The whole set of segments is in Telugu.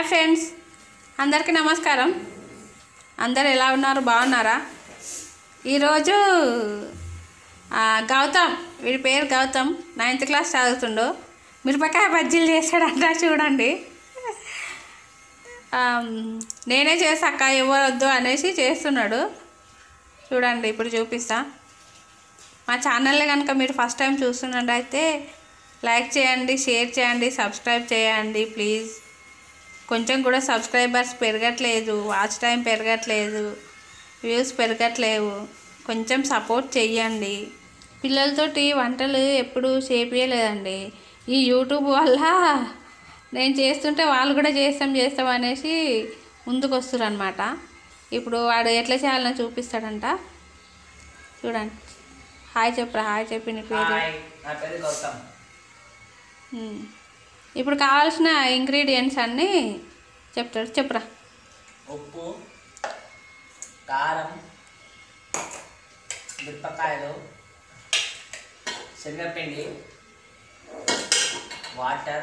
ఫ్రెండ్స్ అందరికీ నమస్కారం అందరు ఎలా ఉన్నారు బాగున్నారా ఈరోజు ఆ, గౌతమ్ వీడి పేరు గౌతమ్ నైన్త్ క్లాస్ చదువుతుండు మిరపకాయ బజ్జీలు చేశాడంట చూడండి ఆమ్, నేనే చేసాక ఎవరు వద్దు అనేసి చేస్తున్నాడు చూడండి ఇప్పుడు చూపిస్తా మా ఛానల్ని కనుక మీరు ఫస్ట్ టైం చూస్తున్నట్టయితే లైక్ చేయండి షేర్ చేయండి సబ్స్క్రైబ్ చేయండి ప్లీజ్ కొంచెం కూడా సబ్స్క్రైబర్స్ పెరగట్లేదు వాచ్ టైం పెరగట్లేదు వ్యూస్ పెరగట్లేవు కొంచెం సపోర్ట్ చెయ్యండి పిల్లలతోటి వంటలు ఎప్పుడు చేపియలేదండి ఈ యూట్యూబ్ వల్ల నేను చేస్తుంటే వాళ్ళు కూడా చేస్తాం చేస్తాం అనేసి ముందుకు వస్తారు అనమాట ఇప్పుడు వాడు ఎట్లా చేయాలని చూపిస్తాడంట చూడండి హాయ్ చెప్పరా హాయ్ చెప్పి నీ పేరు హాయ్ నా పేరు గౌతమ్ ఉమ్. ఇప్పుడు కావాల్సిన ఇంగ్రీడియంట్స్ అన్నీ చెప్తాడు చెప్పురా ఉప్పు కారం మిరపకాయలు శనగపిండి వాటర్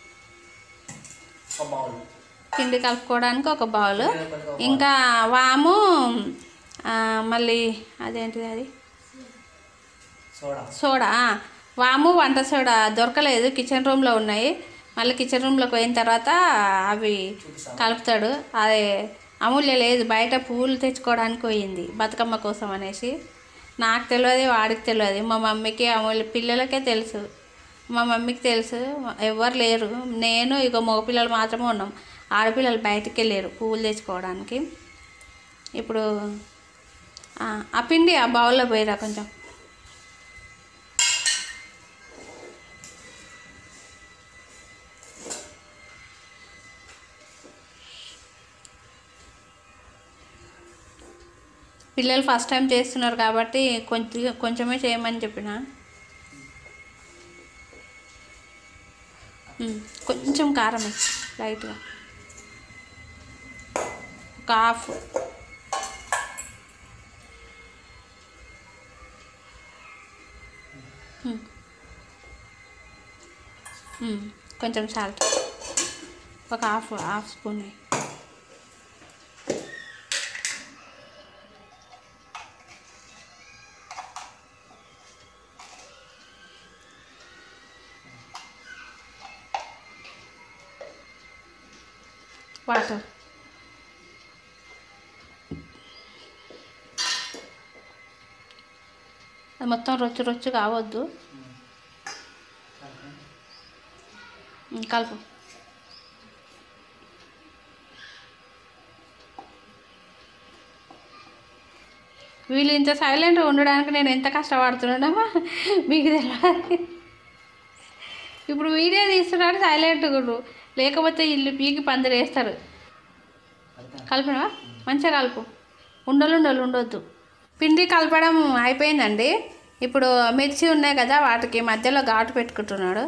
ఒక బౌల్ పిండి కలుపుకోవడానికి ఒక బౌల్ ఇంకా వాము ఆ, మళ్ళీ అదేంటిది అది సోడా సోడా ఆ, వాము వంట సోడా దొరకలేదు కిచెన్ రూమ్లో ఉన్నాయి మళ్ళీ కిచెన్ రూమ్లోకి పోయిన తర్వాత అవి చూపిస్తావా? కలుపుతాడు అదే అమూల్య లేదు బయట పువ్వులు తెచ్చుకోవడానికి పోయింది బతుకమ్మ కోసం అనేసి నాకు తెలియదు వాడికి తెలియదు మా మమ్మీకి అమూల్య పిల్లలకే తెలుసు మా మమ్మీకి తెలుసు ఎవరు లేరు నేను ఇక మగపిల్లలు మాత్రమే ఉన్నాం ఆడపిల్లలు బయటికి వెళ్ళారు పువ్వులు తెచ్చుకోవడానికి ఇప్పుడు ఆ, ఆ పిండి ఆ బౌల్లో పోయిరా కొంచెం పిల్లలు ఫస్ట్ టైం చేస్తున్నారు కాబట్టి కొంచెం కొంచెమే చేయమని చెప్పిన ఉమ్, కొంచెం కారం వేయి, లైట్గా ఒక హాఫ్ ఉమ్. ఉమ్, కొంచెం సాల్ట్ ఒక హాఫ్ హాఫ్ స్పూన్ వేయి. వాటర్ అది మొత్తం రొచ్చు రొచ్చు కావద్దు ఉమ్, కలుపు వీళ్ళు ఇంత సైలెంట్గా ఉండడానికి నేను ఎంత కష్టపడుతున్నానమ్మా మీకు తెలియదు ఇప్పుడు వీడియో తీస్తున్నాడు సైలెంట్గా ఉండు లేకపోతే ఇల్లు పీకి పందిరి వేస్తారు కలిపినవా మంచిగా కలుపు ఉండలు ఉండలు ఉండొద్దు పిండి కలపడం అయిపోయిందండి ఇప్పుడు మిర్చి ఉన్నాయి కదా వాటికి మధ్యలో ఘాటు పెట్టుకుంటున్నాడు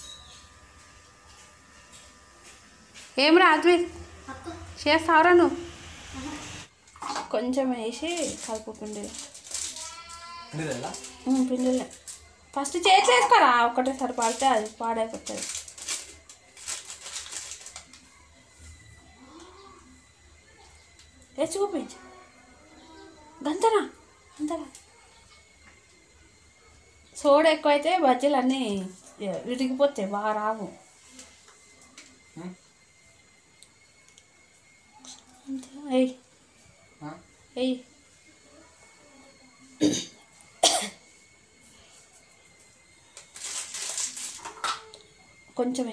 ఏం రాత్రి చేస్తావురా నువ్వు కొంచెం వేసి కలుపు పిండి ఉమ్, పిండిలే ఫస్ట్ చేసి వేసుకోరా ఒకటేసారి పడితే అది పాడైపోతుంది ఏ చూపించు గంతనా గంతనా సోడ ఎక్కువైతే బజ్జీలు అన్నీ విరిగిపోతాయి బాగా రావు అంతే ఎయ్ ఎయ్ కొంచెమే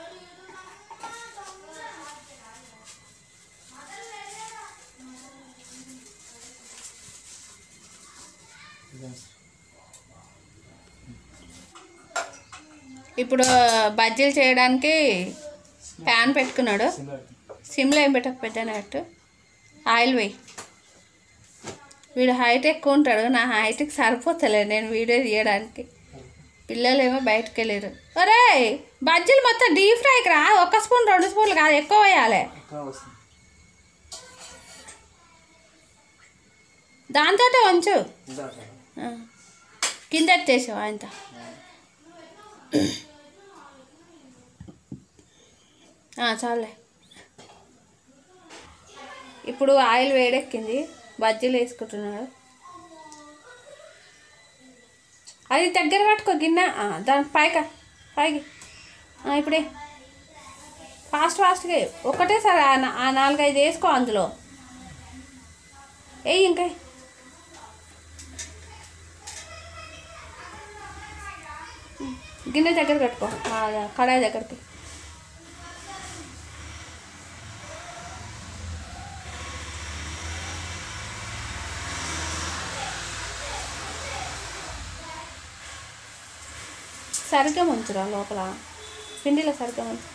ఇప్పుడు బజ్జీలు చేయడానికి ప్యాన్ పెట్టుకున్నాడు సిమ్లో ఏం పెట్టకపోతే పెట్టు ఆయిల్ వేయి వీడు హైట్ ఎక్కువ ఉంటాడు నా హైట్కి సరిపోతలే నేను వీడియో తీయడానికి పిల్లలేమో బయటకు వెళ్ళారు ఒరే బజ్జీలు మొత్తం డీప్ ఫ్రైకి రా ఒక స్పూన్ రెండు స్పూన్లు కాదు ఎక్కువ వేయాలి దాంతో వంచు ఆ. కింద ఎత్తేసావు ఆయనతో చాలే ఇప్పుడు ఆయిల్ వేడెక్కింది బజ్జీలు వేసుకుంటున్నాడు అది దగ్గర పట్టుకో గిన్నె ఆ, దాని పైక పైకి ఆ, ఇప్పుడే ఫాస్ట్ ఫాస్ట్గా ఒకటేసారి ఆ నా- ఆ నాలుగైదు వేసుకో అందులో వేయి ఇంకా గిన్నె దగ్గర కట్టుకో ఆ, కడాయి దగ్గరికి సరిగ్గా ముంచురా లోపల పిండిలో సరిగ్గా ముంచు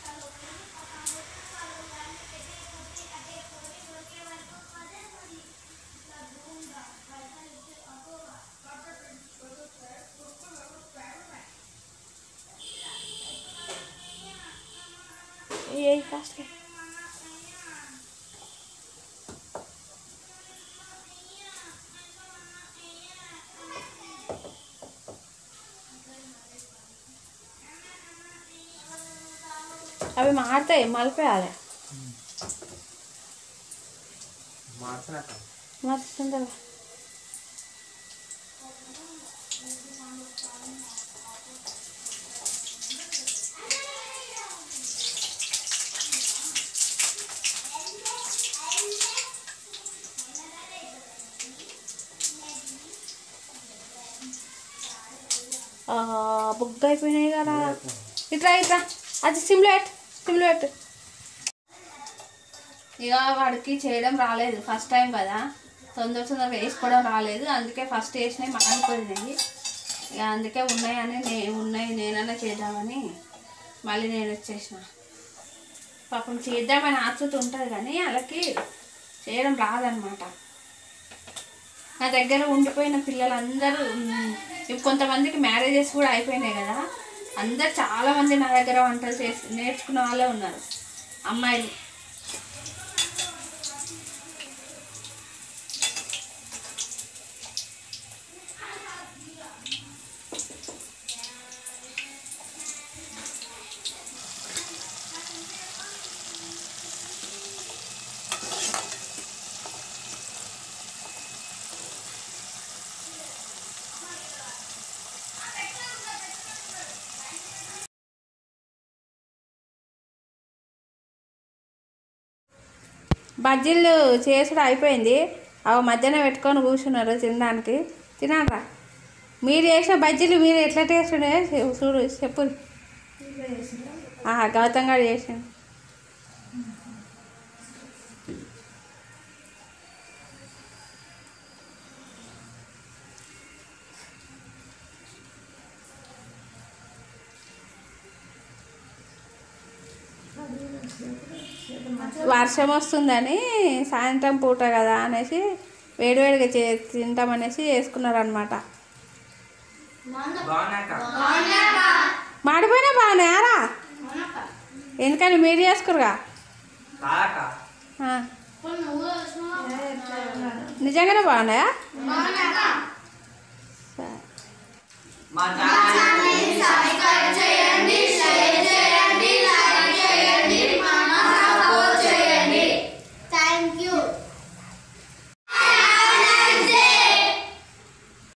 ఏ ఫాస్ట్గా అవి మాడతాయి మలిపేయాలి మార్చినాక మస్తుందా బుగ్గ అయిపోయినాయి కదా ఇట్రా ఇట్రా అది సిమ్లో పెట్టు సిమ్లో పెట్టు ఇక వాడికి చేయడం రాలేదు ఫస్ట్ టైం కదా తొందర తొందరగా వేసుకోవడం రాలేదు అందుకే ఫస్ట్ వేసినాయి మాడిపోయినాయి ఇక అందుకే ఉన్నాయని నే ఉన్నాయి నేనన్నా చేద్దామని మళ్ళీ నేను వచ్చేసిన పాపం చేద్దామని ఆతృత ఉంటుంది కానీ వాళ్ళకి చేయడం రాదనమాట నా దగ్గర ఉండిపోయిన పిల్లలందరూ ఉమ్, ఇప్పుడు కొంతమందికి మ్యారేజెస్ కూడా అయిపోయినాయి కదా అందరు చాలామంది నా దగ్గర వంటలు చేసి నేర్చుకున్న వాళ్ళే ఉన్నారు అమ్మాయిలు బజ్జీలు చేసుడు అయిపోయింది అవి మధ్యాహ్నం పెట్టుకొని కూర్చున్నారు తినడానికి తినరా మీరు చేసిన బజ్జీలు మీరు ఎట్లా టేస్ట్ ఉన్నాయో చె- చూడు చెప్పు ఆహా గౌతమ్ గారు చేసిండు వర్షం వస్తుందని సాయంత్రం పూట కదా అనేసి వేడివేడిగా చే తింటామనేసి చేసుకున్నారనమాట బాగున్నాక మాడిపోయినా బాగున్నాయారా ఎందుకని మీరు చేసుకురుగా కాక ఆ. నిజంగానే బాగున్నాయా సరే. మా ఛానల్